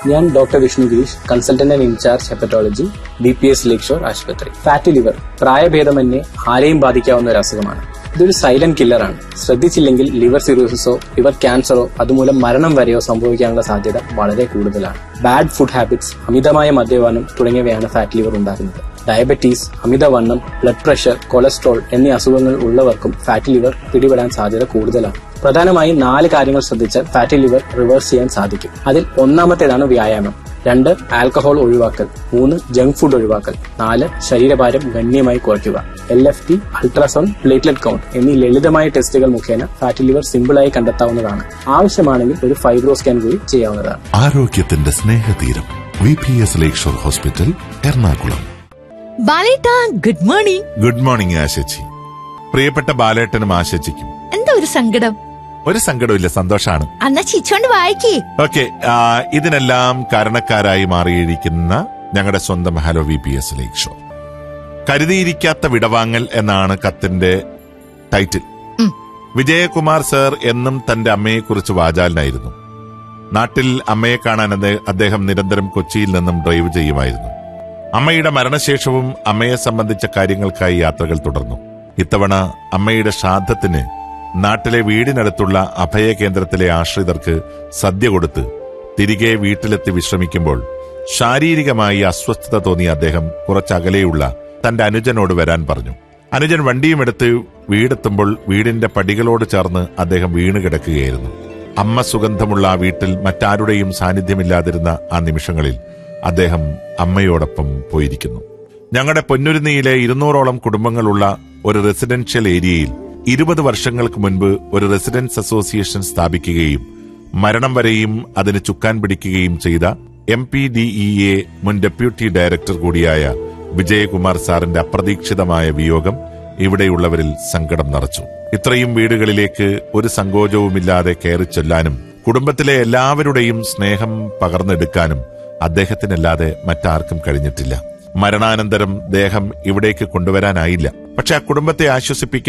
ഞാൻ doctor Vishnu Girish consultant and in charge hepatology B P S Lake Shore ആശുപത്രി fatty liver പ്രായഭേദമന്യേ ആരെയും ബാധിക്കാവുന്ന ഒരു അസുഖമാണ് ഇതൊരു സൈലന്റ് കില്ലറാണ് ശ്രദ്ധിച്ചില്ലെങ്കിൽ ലിവർ സിറോസിസോ ലിവർ ക്യാൻസറോ അതുമൂലം മരണം വരെയോ സംഭവിക്കാനുള്ള സാധ്യത വളരെ കൂടുതലാണ് ബാഡ് ഫുഡ് ഹാബിറ്റ്സ് അമിതമായ മദ്യപാനം തുടങ്ങിയവയാണ് ഫാറ്റ് ലിവർ ഉണ്ടാക്കുന്നത് ഡയബറ്റീസ് അമിതവണ്ണം ബ്ലഡ് പ്രഷർ കൊളസ്ട്രോൾ എന്നീ അസുഖങ്ങൾ ഉള്ളവർക്കും ഫാറ്റി ലിവർ പിടിപെടാൻ സാധ്യത കൂടുതലാണ് പ്രധാനമായും നാല് കാര്യങ്ങൾ ശ്രദ്ധിച്ചാൽ ഫാറ്റി ലിവർ റിവേഴ്സ് ചെയ്യാൻ സാധിക്കും അതിൽ ഒന്നാമത്തേതാണ് വ്യായാമം രണ്ട് ആൽക്കഹോൾ ഒഴിവാക്കൽ മൂന്ന് ജങ്ക് ഫുഡ് ഒഴിവാക്കൽ നാല് ശരീരഭാരം ഗണ്യമായി കുറയ്ക്കുക L F T ultrasound platelet count എന്നീ ലളിതമായ ടെസ്റ്റുകൾ മുഖേന ഫാറ്റി ലിവർ സിമ്പിളായി കണ്ടെത്താവുന്നതാണ് ആവശ്യമാണെങ്കിൽ ഒരു ഫൈബ്രോ സ്കാൻ കൂടി ചെയ്യാവുന്നതാണ് ആരോഗ്യത്തിന്റെ സ്നേഹതീരം V P S Lake Shore hospital Ernakulam ബാലേട്ട ഗുഡ് മോർണിംഗ് ഗുഡ് മോർണിംഗ് ആശച്ചി പ്രിയപ്പെട്ട ബാലേട്ടനും ആശച്ചിക്കും എന്താ ഒരു സങ്കടം ഒരു സങ്കടമില്ല സന്തോഷാണ് അന്നാ ചിരിച്ചോണ്ട് വായിക്കേ ഓക്കെ ഇതിനെല്ലാം കാരണക്കാരായി മാറിയിരിക്കുന്ന ഞങ്ങളുടെ സ്വന്തം hello V P S Lake Shore കരുതിയിരിക്കാത്ത വിടവാങ്ങൽ എന്നാണ് കത്തിന്റെ ടൈറ്റിൽ ഉം. വിജയകുമാർ സർ എന്നും തന്റെ അമ്മയെക്കുറിച്ച് വാചാലനായിരുന്നു നാട്ടിൽ അമ്മയെ കാണാൻ അദ്ദേ- അദ്ദേഹം നിരന്തരം കൊച്ചിയിൽ നിന്നും ഡ്രൈവ് ചെയ്യുമായിരുന്നു അമ്മയുടെ മരണശേഷവും അമ്മയെ സംബന്ധിച്ച കാര്യങ്ങൾക്കായി യാത്രകൾ തുടർന്നു ഇത്തവണ അമ്മയുടെ ശ്രാദ്ധത്തിന് നാട്ടിലെ വീടിനടുത്തുള്ള അഭയ കേന്ദ്രത്തിലെ ആശ്രിതർക്ക് സദ്യ കൊടുത്ത് തിരികെ വീട്ടിലെത്തി വിശ്രമിക്കുമ്പോൾ ശാരീരികമായി അസ്വസ്ഥത തോന്നിയ അദ്ദേഹം കുറച്ചകലെയുള്ള തന്റെ അനുജനോട് വരാൻ പറഞ്ഞു അനുജൻ വണ്ടിയുമെടുത്ത് വീടെത്തുമ്പോൾ വീടിന്റെ പടികളോട് ചേർന്ന് അദ്ദേഹം വീണ് കിടക്കുകയായിരുന്നു അമ്മ സുഗന്ധമുള്ള ആ വീട്ടിൽ മറ്റാരുടെയും സാന്നിധ്യമില്ലാതിരുന്ന ആ നിമിഷങ്ങളിൽ അദ്ദേഹം അമ്മയോടൊപ്പം പോയിരിക്കുന്നു ഞങ്ങളുടെ പൊന്നുരുന്നിയിലെ ഇരുന്നൂറോളം കുടുംബങ്ങളുള്ള ഒരു റെസിഡൻഷ്യൽ ഏരിയയിൽ ഇരുപത് വർഷങ്ങൾക്ക് മുൻപ് ഒരു റെസിഡൻസ് അസോസിയേഷൻ സ്ഥാപിക്കുകയും മരണം വരെയും അതിന് ചുക്കാൻ പിടിക്കുകയും ചെയ്ത M P D E A മുൻ ഡെപ്യൂട്ടി ഡയറക്ടർ കൂടിയായ വിജയകുമാർ സാറിന്റെ അപ്രതീക്ഷിതമായ വിയോഗം ഇവിടെയുള്ളവരിൽ സങ്കടം നിറച്ചു ഇത്രയും വീടുകളിലേക്ക് ഒരു സങ്കോചവുമില്ലാതെ കയറി ചെല്ലാനും കുടുംബത്തിലെ എല്ലാവരുടെയും സ്നേഹം പകർന്നെടുക്കാനും അദ്ദേഹത്തിനല്ലാതെ മറ്റാർക്കും കഴിഞ്ഞിട്ടില്ല മരണാനന്തരം ദേഹം ഇവിടേക്ക് കൊണ്ടുവരാനായില്ല പക്ഷെ ആ കുടുംബത്തെ ആശ്വസിപ്പിക്കാൻ